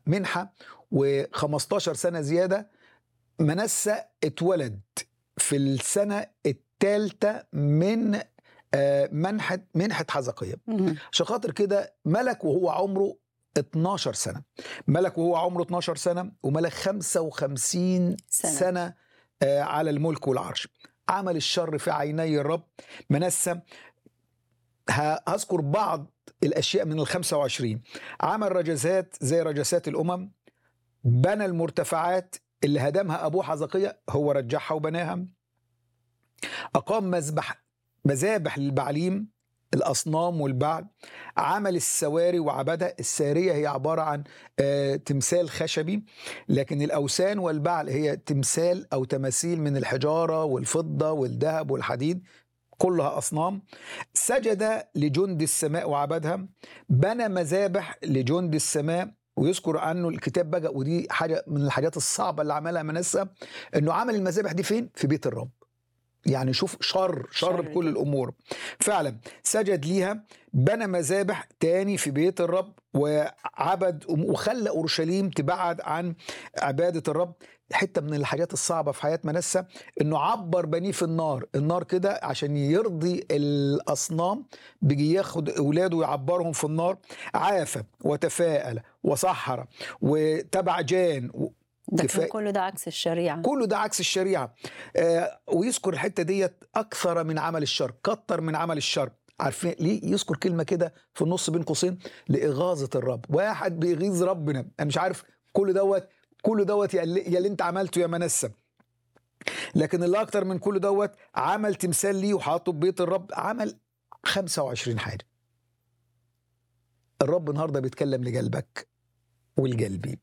منحة و15 سنة زيادة منسى اتولد في السنة الثالثة من آه، منحة منحة حزقية مم. عشان خاطر كده ملك وهو عمره 12 سنة ملك وهو عمره 12 سنة وملك 55 سنة. سنة, سنة آه، على الملك والعرش عمل الشر في عيني الرب منسى ه- هذكر بعض الأشياء من ال 25 عمل رجزات زي رجسات الأمم بنى المرتفعات اللي هدمها أبوه حزقية هو رجعها وبناها أقام مذبح مذابح للبعليم الأصنام والبعل عمل السواري وعبدها السارية هي عبارة عن آه، تمثال خشبي لكن الأوثان والبعل هي تمثال أو تماثيل من الحجارة والفضة والذهب والحديد كلها أصنام سجد لجند السماء وعبدها بنى مذابح لجند السماء ويذكر عنه الكتاب بقى ودي حاجة من الحاجات الصعبة اللي عملها منسى انه عمل المذابح دي فين؟ في بيت الرب يعني شوف شر شر شر بكل جدا. الامور فعلا سجد ليها بنى مذابح تاني في بيت الرب وعبد وخلى اورشليم تبعد عن عباده الرب حته من الحاجات الصعبه في حياه منسى انه عبر بنيه في النار النار كده عشان يرضي الاصنام بيجي ياخد اولاده ويعبرهم في النار عافى وتفاءل وسحر وتبع جان ده كان كفاية. كله ده عكس الشريعة كله ده عكس الشريعه آه ويذكر الحته ديت اكثر من عمل الشر كتر من عمل الشر عارفين ليه يذكر كلمه كده في النص بين قوسين لاغاظه الرب واحد بيغيظ ربنا انا مش عارف كل دوت كل دوت يا اللي, يا اللي انت عملته يا منسى لكن اللي اكتر من كل دوت عمل تمثال ليه وحاطه في بيت الرب عمل 25 حاجه الرب النهارده بيتكلم لقلبك ولقلبي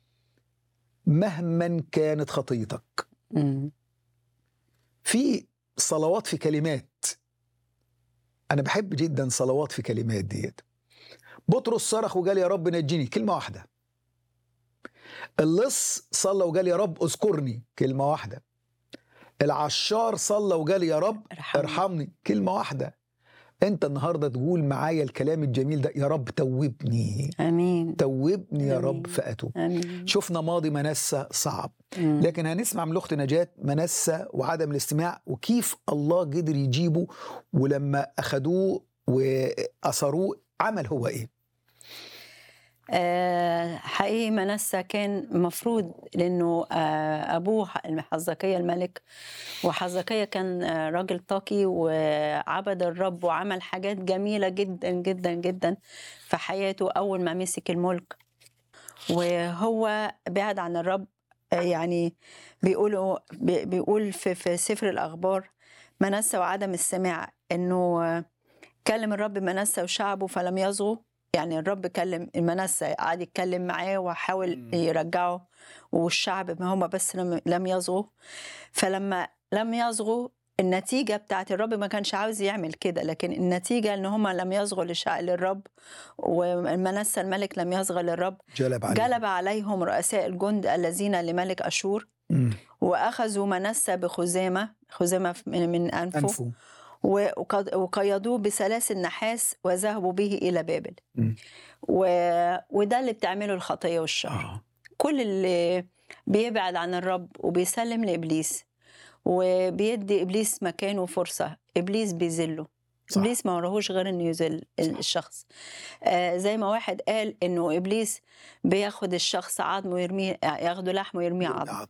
مهما كانت خطيتك مم. في صلوات في كلمات انا بحب جدا صلوات في كلمات ديت بطرس صرخ وقال يا رب نجيني كلمه واحده اللص صلى وقال يا رب اذكرني كلمه واحده العشار صلى وقال يا رب ارحمني. ارحمني كلمه واحده انت النهارده تقول معايا الكلام الجميل ده يا رب توبني امين توبني يا آمين. رب فاتوب امين شفنا ماضي منسى صعب مم. لكن هنسمع من الاخت نجاة منسى وعدم الاستماع وكيف الله قدر يجيبه ولما اخدوه واثروه عمل هو ايه؟ آه، حقيقي منسى كان مفروض لانه آه، ابوه حزقية الملك وحزقية كان آه، راجل تقي وعبد الرب وعمل حاجات جميلة جدا جدا جدا في حياته اول ما مسك الملك وهو بعد عن الرب آه، يعني بيقولوا بي- بيقول في في سفر الاخبار منسى وعدم السماع انه آه، كلم الرب منسى وشعبه فلم يصغوا يعني الرب كلم المنسى قعد يتكلم معاه وحاول مم. يرجعه والشعب ما هم بس لم لم يصغوا فلما لم يصغوا النتيجة بتاعت الرب ما كانش عاوز يعمل كده لكن النتيجة ان هم لم يصغوا لشع للرب ومنسى الملك لم يصغى للرب جلب عليه جلب عليهم رؤساء الجند الذين لملك أشور مم. وأخذوا منسى بخزامة خزامة من من أنفه انفه وقد- وقيدوه بسلاسل نحاس وذهبوا به إلى بابل مم. و... وده اللي بتعمله الخطية والشر آه. كل اللي بيبعد عن الرب وبيسلم لإبليس وبيدي إبليس مكانه فرصة إبليس بيذله صح. إبليس ما وراهوش غير إنه يذل الشخص آه زي ما واحد قال إنه إبليس بياخد الشخص عظمه ويرميه ياخده لحمه ويرميه عظم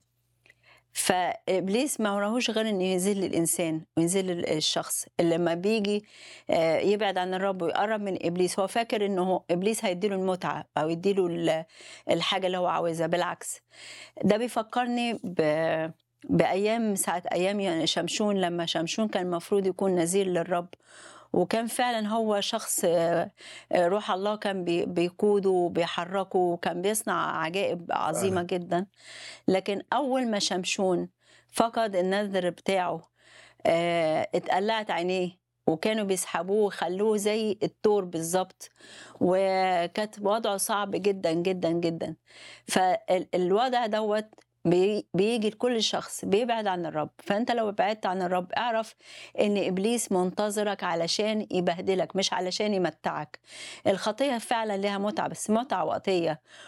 فابليس ما وراهوش غير انه يذل الانسان ويذل الشخص اللي لما بيجي آه، يبعد عن الرب ويقرب من ابليس هو فاكر انه هو- ابليس هيديله المتعه او يديله ال- الحاجه اللي هو عاوزها بالعكس ده بيفكرني ب بايام ساعه ايام يعني شمشون لما شمشون كان المفروض يكون نذير للرب وكان فعلا هو شخص آه، آه، روح الله كان بي- بيقوده وبيحركه وكان بيصنع عجائب عظيمه فعلاً. جدا لكن اول ما شمشون فقد النذر بتاعه آه، اتقلعت عينيه وكانوا بيسحبوه وخلوه زي التور بالظبط وكانت وضعه صعب جدا جدا جدا فالوضع دوت بي- بيجي لكل شخص بيبعد عن الرب فانت لو بعدت عن الرب اعرف ان ابليس منتظرك علشان يبهدلك مش علشان يمتعك الخطيه فعلا لها متعه بس متعه وقتيه